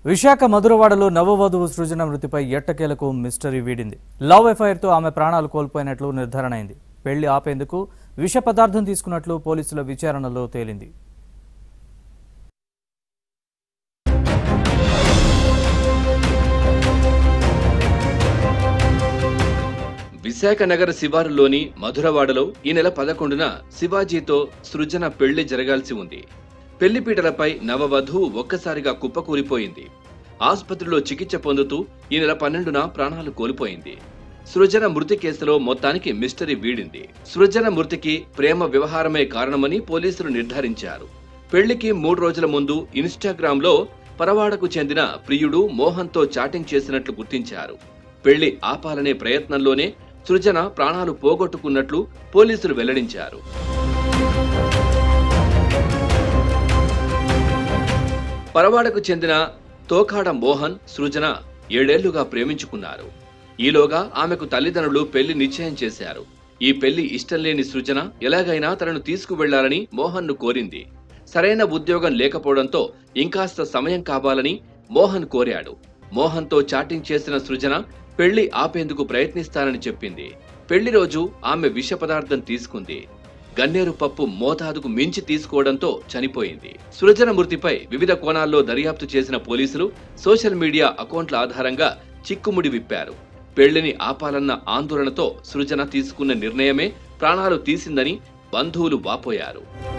విశాఖ మధురవాడలో నవవధువు సృజన మృతిపై ఎట్టకేలకు mystery వీడింది love ఎఫ్ఐఆర్తో ఆమె ప్రాణాలు కోల్పోయినట్లు నిర్ధారణ అయింది పెళ్లి ఆపేందుకు విష పదార్థం తీసుకున్నట్లు పోలీసుల విచారణలో తేలింది విశాఖ నగర శివారులోని మధురవాడలో ఈ నెల పదకొండున శివాజీతో సృజన పెళ్లి జరగాల్సి ఉంది పెళ్లిపీటలపై నవవధువు ఒక్కసారిగా కుప్పకూలిపోయింది ఆసుపత్రిలో చికిత్స పొందుతూ ఈ నెల పన్నెండున ప్రాణాలు కోల్పోయింది సృజన మృతి కేసులో మొత్తానికి మిస్టరీ వీడింది సృజన మృతికి ప్రేమ వ్యవహారమే కారణమని పోలీసులు నిర్ధారించారు పెళ్లికి మూడు రోజుల ముందు ఇన్స్టాగ్రామ్ లో పరవాడకు చెందిన ప్రియుడు మోహన్తో చాటింగ్ చేసినట్లు గుర్తించారు పెళ్లి ఆపాలనే ప్రయత్నంలోనే సృజన ప్రాణాలు పోగొట్టుకున్నట్లు పోలీసులు వెల్లడించారు పరవాడకు చెందిన తోకాడ మోహన్ సృజన ఏడేళ్లుగా ప్రేమించుకున్నారు ఈలోగా ఆమెకు తల్లిదండ్రులు పెళ్లి నిశ్చయం చేశారు ఈ పెళ్లి ఇష్టం లేని సృజన ఎలాగైనా తనను తీసుకువెళ్లాలని మోహన్ను కోరింది సరైన ఉద్యోగం లేకపోవడంతో ఇంకాస్త సమయం కావాలని మోహన్ కోరాడు మోహన్తో చాటింగ్ చేసిన సృజన పెళ్లి ఆపేందుకు ప్రయత్నిస్తానని చెప్పింది పెళ్లి రోజు ఆమె విష పదార్థం తీసుకుంది గన్నేరు పప్పు మోతాదుకు మించి తీసుకోవడంతో చనిపోయింది సృజన మృతిపై వివిధ కోణాల్లో దర్యాప్తు చేసిన పోలీసులు సోషల్ మీడియా అకౌంట్ల ఆధారంగా చిక్కుముడి విప్పారు పెళ్లిని ఆపాలన్న ఆందోళనతో సృజన తీసుకున్న నిర్ణయమే ప్రాణాలు తీసిందని బంధువులు వాపోయారు